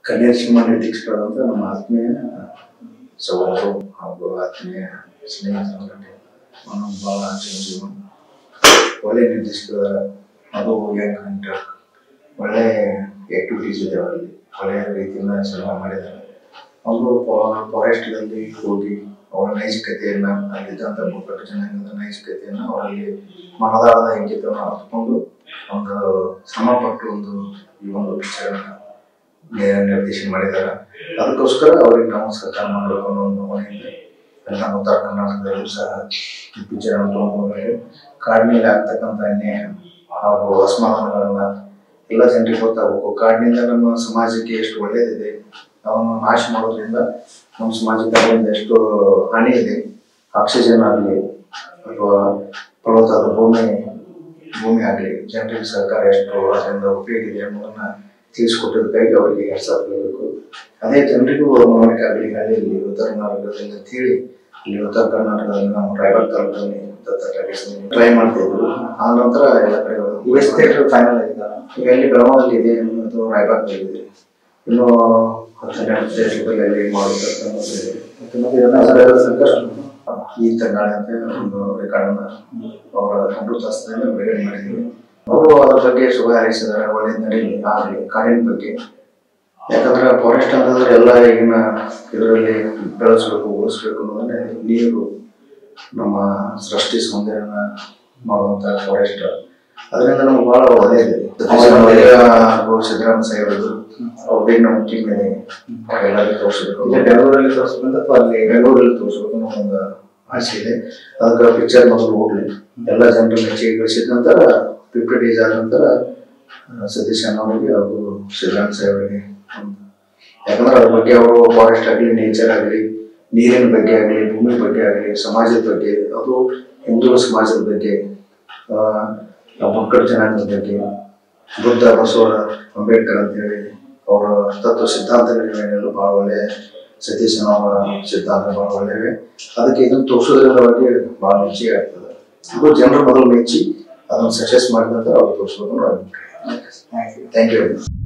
ಕನ್ಯಾ ಸಿಂಹ ನಿರ್ದೇಶಕರಾದಂಥ ನಮ್ಮ ಆತ್ಮೀಯ ಸಹೋದರರು ಹಾಗೂ ಆತ್ಮೀಯ ಸ್ನೇಹಿತರು ಅವನು ಭಾಳ ಜೀವನ ಒಳ್ಳೆ ನಿರ್ದೇಶಕರ ಅದು ಯಂಗ್ ಹಂಟರ್ ಒಳ್ಳೆ ಆಕ್ಟಿವಿಟೀಸ್ ಇದೆ ಅವರಲ್ಲಿ ಒಳ್ಳೆಯ ರೀತಿಯಿಂದ ಸಿನಿಮಾ ಮಾಡಿದ್ದಾರೆ ಅವರು ಫಾರೆಸ್ಟ್ಗಳಲ್ಲಿ ಹೋಗಿ ಅವರ ನೈಜಕತೆಯನ್ನ ಅಲ್ಲಿದ್ದಂಥ ಬುಕ್ಕಟ್ಟು ಜನಾಂಗದ ನೈಜಕತೆಯನ್ನ ಅವರಲ್ಲಿ ಮನದಾಳದ ಇಂಗಿತವನ್ನು ಅರ್ಥಕೊಂಡು ಒಂದು ಶ್ರಮಪಟ್ಟು ಒಂದು ಈ ಒಂದು ಪಿಕ್ಚರನ್ನ ನಿರ್ದೇಶನ ಮಾಡಿದ್ದಾರೆ ಅದಕ್ಕೋಸ್ಕರ ಅವ್ರಿಗೆ ನಾವು ಸಹಕಾರ ಮಾಡಬೇಕು ಅನ್ನೋ ಒಂದು ಮನೆಯಿಂದ ಎಲ್ಲ ಉತ್ತರ ಕರ್ನಾಟಕದಲ್ಲೂ ಸಹ ಈ ಪಿಕ್ಚರ್ ಅನ್ನು ತಗೊಂಡ್ಬರ್ಬೇಕು ಕಾಡಿನಲ್ಲಿ ಆಗ್ತಕ್ಕಂಥ ಅನ್ಯಾಯ ಹಾಗೂ ಅಸಮಾಧಾನಗಳನ್ನ ಎಲ್ಲ ಜನರಿಗೆ ಗೊತ್ತಾಗಬೇಕು ಕಾಡಿನಿಂದ ನಮ್ಮ ಸಮಾಜಕ್ಕೆ ಎಷ್ಟು ಒಳ್ಳೆಯದಿದೆ ಅವನ್ನು ನಾಶ ಮಾಡೋದ್ರಿಂದ ನಮ್ಮ ಸಮಾಜಕ್ಕೆ ಅದರಿಂದ ಎಷ್ಟು ಹಾನಿ ಇದೆ ಆಕ್ಸಿಜನ್ ಆಗಲಿ ಅಥವಾ ಫಲವತ್ತಾದ ಭೂಮಿ ಭೂಮಿ ಆಗಲಿ ಜನರಿಗೆ ಸಹಕಾರ ಎಷ್ಟು ಅದರಿಂದ ಉಪಯೋಗ ಇದೆ ಅನ್ನೋದನ್ನ ತಿಳಿಸ್ಕೊಟ್ಟಿದ್ದಕ್ಕಾಗಿ ಅವರಿಗೆ ಎರಡು ಸಾವಿರ ಬೇಕು ಅದೇ ಜನರಿಗೂ ಮನವರಿಕೆ ಆಗಲಿ ಹಳ್ಳಿಯಲ್ಲಿ ಉತ್ತರ ಕರ್ನಾಟಕದಲ್ಲಿ ಅಂತ ಹೇಳಿ ಇಲ್ಲಿ ಉತ್ತರ ಕರ್ನಾಟಕದಲ್ಲಿ ನಮ್ಮ ರಾಯಬಾಗ್ ತಾಲೂಕಲ್ಲಿ ಟ್ರೈ ಮಾಡ್ತಾ ಇದ್ರು ಆ ನಂತರ ಎಲ್ಲ ಕಡೆ ವೆಸ್ಟ್ ಥಿಯೇಟರ್ ಫೈನಲ್ ಆಗಿದ್ದಾರೆ ಈಗ ಇಲ್ಲಿ ಬೆಳಗಾವಲ್ಲಿ ಇದೆ ಮತ್ತು ರಾಯಬಾಗ್ನಲ್ಲಿ ಇದೆ ಇನ್ನು ಹನ್ನೆರಡು ದೇಶಗಳಲ್ಲಿ ಮಾಡತಕ್ಕಂಥ ಈ ತನ್ನಾಳೆ ಅಂತ ಒಂದು ರೆಕಾರ್ಡ್ ಅನ್ನ ಅವರ ಅಮೃತಾಸ್ತ್ರದಿಂದ ಬಿಡುಗಡೆ ಮಾಡಿದ್ದೀವಿ ಅವರು ಅದ್ರ ಬಗ್ಗೆ ಶುಭ ಹಾರೈಸಿದ್ದಾರೆ ಒಳ್ಳೆಯ ನಡೀಲಿ ಆಗಲಿ ಕಾಡಿನ ಬಗ್ಗೆ ಯಾಕಂದ್ರೆ ಫಾರೆಸ್ಟ್ ಅಂತಂದ್ರೆ ಎಲ್ಲ ಈಗಿನ ಇದರಲ್ಲಿ ಬೆಳೆಸ್ಬೇಕು ಉಳಿಸ್ಬೇಕು ಅನ್ನೋದನ್ನೇ ನೀರು ನಮ್ಮ ಸೃಷ್ಟಿ ಸೌಂದರ್ಯನ ಮಾಡುವಂತ ಫಾರೆಸ್ಟ್ ಅದರಿಂದ ನಮ್ಗೆ ಬಹಳ ಒಳ್ಳೆಯದಿದೆ ಹಾಗೂ ಸಿದ್ದರಾಮ ಸಾಹೇಬರು ಅವ್ರಿಗೆ ನಮ್ಮ ಟೀಮ್ ಇದೆ ಅವರೆಲ್ಲರಿಗೂ ತೋರಿಸ್ಬೇಕು ಇಲ್ಲಿ ಬೆಂಗಳೂರಲ್ಲಿ ತೋರಿಸ್ಬೇಕು ಅಥವಾ ಅಲ್ಲಿ ಬೆಂಗಳೂರಲ್ಲಿ ತೋರಿಸ್ಬೇಕು ಅನ್ನೋ ಒಂದು ಆಸೆ ಇದೆ ಅದಕ್ಕೆ ಪಿಕ್ಚರ್ ಮೊದಲು ಹೋಗ್ಲಿ ಎಲ್ಲ ಜನರು ಮೆಚ್ಚುಗೆ ಗಳಿಸಿದ ನಂತರ ಫಿಫ್ಟಿ ಡೇಸ್ ಆದ ನಂತರ ಆ, ಸತೀಶ್ ಅಣ್ಣವರಿಗೆ ಹಾಗೂ ಸಿದ್ದರಾಮ ಸಾಹೇಬರಿಗೆ ಒಂದು- ಯಾಕಂದ್ರೆ ಅದ್ರ ಬಗ್ಗೆ ಅವರು ಫಾರೆಸ್ಟ್ ಆಗಲಿ ನೇಚರ್ ಆಗಲಿ ನೀರಿನ ಬಗ್ಗೆ ಆಗಲಿ ಭೂಮಿ ಬಗ್ಗೆ ಆಗಲಿ ಸಮಾಜದ ಬಗ್ಗೆ ಅದು ಹಿಂದೂ ಸಮಾಜದ ಬಗ್ಗೆ ಆ, ಬುಕ್ಕಡ ಜನಾಂಗದ ಬಗ್ಗೆ ಬುದ್ಧ ಬಸವ ಅಂಬೇಡ್ಕರ್ ಅಂತ ಹೇಳಿ ಅವರ ತತ್ವ ಸಿದ್ಧಾಂತಗಳೇನೆಲ್ಲ ಬಹಳ ಒಳ್ಳೆ ಸತೀಶ್ ಅವರ ಸಿದ್ಧಾಂತ ಬಹಳ ಒಳ್ಳೆಯವೆ ಅದಕ್ಕೆ ಇದನ್ನು ತೋರಿಸೋದ್ರಿಂದ ಅವರಿಗೆ ಬಹಳ ಮೆಚ್ಚುಗೆ ಆಗ್ತದೆ ಇದು ಜನರು ಮೊದಲು ಮೆಚ್ಚಿ ಅದನ್ನು ಸಕ್ಸಸ್ ಮಾಡಿದ ನಂತರ ಅವ್ರು ತೋರಿಸ್ಬೇಕು ಅನ್ನೋ ಅಭಿಪ್ರಾಯ ಥ್ಯಾಂಕ್ ಯು ಥ್ಯಾಂಕ್ ಯು